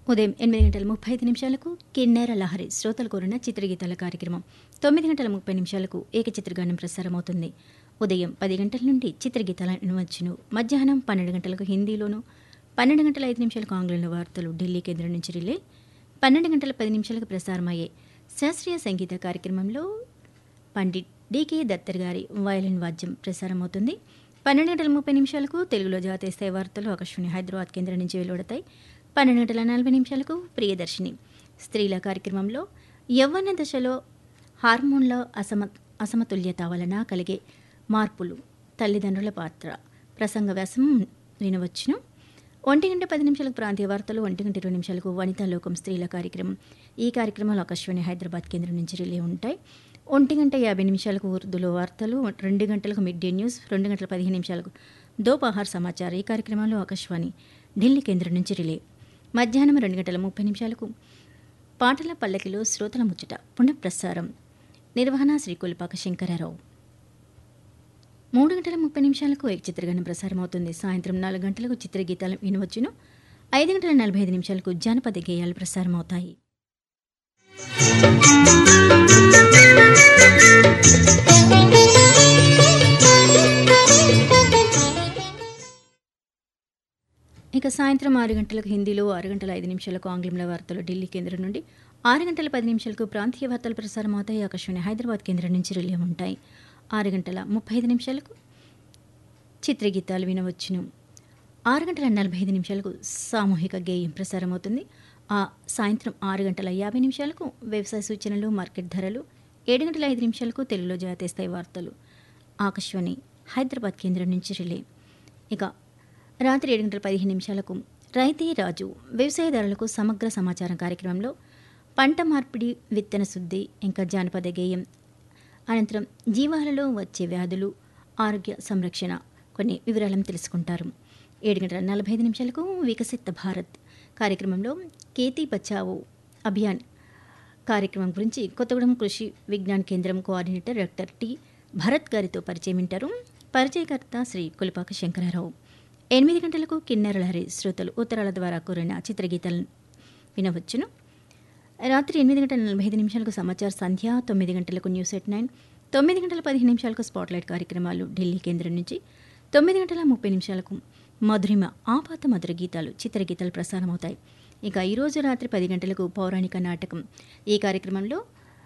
ఉదయం ఎనిమిది గంటల ముప్పై ఐదు నిమిషాలకు కిన్నెర లహరి శ్రోతలు కోరిన చిత్రగీతాల కార్యక్రమం తొమ్మిది గంటల ముప్పై నిమిషాలకు ఏకచిత్రగానం ప్రసారమవుతుంది ఉదయం పది గంటల నుండి చిత్రగీతాలను వచ్చును మధ్యాహ్నం పన్నెండు గంటలకు హిందీలోను పన్నెండు గంటల ఐదు నిమిషాలకు ఆంగ్లంలో వార్తలు ఢిల్లీ కేంద్రం నుంచి రిలే పన్నెండు గంటల పది నిమిషాలకు ప్రసారమయ్యే శాస్త్రీయ సంగీత కార్యక్రమంలో పండిట్ డికే దత్తర్ గారి వయలిన్ వాద్యం ప్రసారమవుతుంది పన్నెండు గంటల ముప్పై నిమిషాలకు తెలుగులో జాతీయ స్థాయి వార్తలు ఆకాశవాణి హైదరాబాద్ కేంద్రం నుంచి వెలువడతాయి పన్నెండు గంటల నలభై నిమిషాలకు ప్రియదర్శిని స్త్రీల కార్యక్రమంలో యవ్వన దశలో హార్మోన్ల అసమ అసమతుల్యత వలన కలిగే మార్పులు తల్లిదండ్రుల పాత్ర ప్రసంగ వ్యాసం వినవచ్చును ఒంటి గంట పది నిమిషాలకు ప్రాంతీయ వార్తలు ఒంటి గంట ఇరవై నిమిషాలకు వనితా లోకం స్త్రీల కార్యక్రమం ఈ కార్యక్రమాలు ఆకాశవాణి హైదరాబాద్ కేంద్రం నుంచి రిలే ఉంటాయి ఒంటి గంట యాభై నిమిషాలకు ఉర్దూలో వార్తలు రెండు గంటలకు మిడ్ డే న్యూస్ రెండు గంటల పదిహేను నిమిషాలకు దోపహార్ సమాచారం ఈ కార్యక్రమంలో ఆకాశవాణి ఢిల్లీ కేంద్రం నుంచి రిలే మధ్యాహ్నం రెండు గంటల ముప్పై నిమిషాలకు పాటల పల్లకిలో శ్రోతల ముచ్చట పునఃప్రసారం నిర్వహణ శ్రీ కొలిపాక శంకరారావు మూడు గంటల ముప్పై నిమిషాలకు ఏక చిత్రగానం ప్రసారం అవుతుంది సాయంత్రం నాలుగు గంటలకు చిత్రగీతాలు వినవచ్చును ఐదు గంటల నలభై ఐదు నిమిషాలకు జానపద గేయాలు ప్రసారం అవుతాయి ఇక సాయంత్రం ఆరు గంటలకు హిందీలో ఆరు గంటల ఐదు నిమిషాలకు ఆంగ్లంలో వార్తలు ఢిల్లీ కేంద్రం నుండి ఆరు గంటల పది నిమిషాలకు ప్రాంతీయ వార్తలు ప్రసారం అవుతాయి ఆకాశవాణి హైదరాబాద్ కేంద్రం నుంచి రిలే ఉంటాయి ఆరు గంటల ముప్పై ఐదు నిమిషాలకు చిత్రగీతాలు వినవచ్చును ఆరు గంటల నలభై ఐదు నిమిషాలకు సామూహిక గేయం ప్రసారం అవుతుంది ఆ సాయంత్రం ఆరు గంటల యాభై నిమిషాలకు వ్యవసాయ సూచనలు మార్కెట్ ధరలు ఏడు గంటల ఐదు నిమిషాలకు తెలుగులో జాతీయ స్థాయి వార్తలు ఆకాశవాణి హైదరాబాద్ కేంద్రం నుంచి రిలే ఇక రాత్రి ఏడు గంటల పదిహేను నిమిషాలకు రైతే రాజు వ్యవసాయదారులకు సమగ్ర సమాచారం కార్యక్రమంలో పంట మార్పిడి విత్తన శుద్ధి ఇంకా జానపద గేయం అనంతరం జీవాలలో వచ్చే వ్యాధులు ఆరోగ్య సంరక్షణ కొన్ని వివరాలను తెలుసుకుంటారు ఏడు గంటల నలభై ఐదు నిమిషాలకు వికసిత భారత్ కార్యక్రమంలో కేతీ బచావో అభియాన్ కార్యక్రమం గురించి కొత్తగూడెం కృషి విజ్ఞాన్ కేంద్రం కోఆర్డినేటర్ డాక్టర్ టి భరత్ గారితో పరిచయం వింటారు పరిచయకర్త శ్రీ కొలిపాక శంకరారావు ఎనిమిది గంటలకు కిన్నెర లహరి శ్రోతలు ఉత్తరాల ద్వారా కోరిన చిత్రగీతాలను వినవచ్చును రాత్రి ఎనిమిది గంటల నలభై ఐదు నిమిషాలకు సమాచార సంధ్య తొమ్మిది గంటలకు న్యూస్ ఎట్ నైన్ తొమ్మిది గంటల పదిహేను నిమిషాలకు స్పాట్లైట్ కార్యక్రమాలు ఢిల్లీ కేంద్రం నుంచి తొమ్మిది గంటల ముప్పై నిమిషాలకు మధురిమ ఆపాత మధుర గీతాలు చిత్రగీతాలు ప్రసారమవుతాయి ఇక ఈరోజు రాత్రి పది గంటలకు పౌరాణిక నాటకం ఈ కార్యక్రమంలో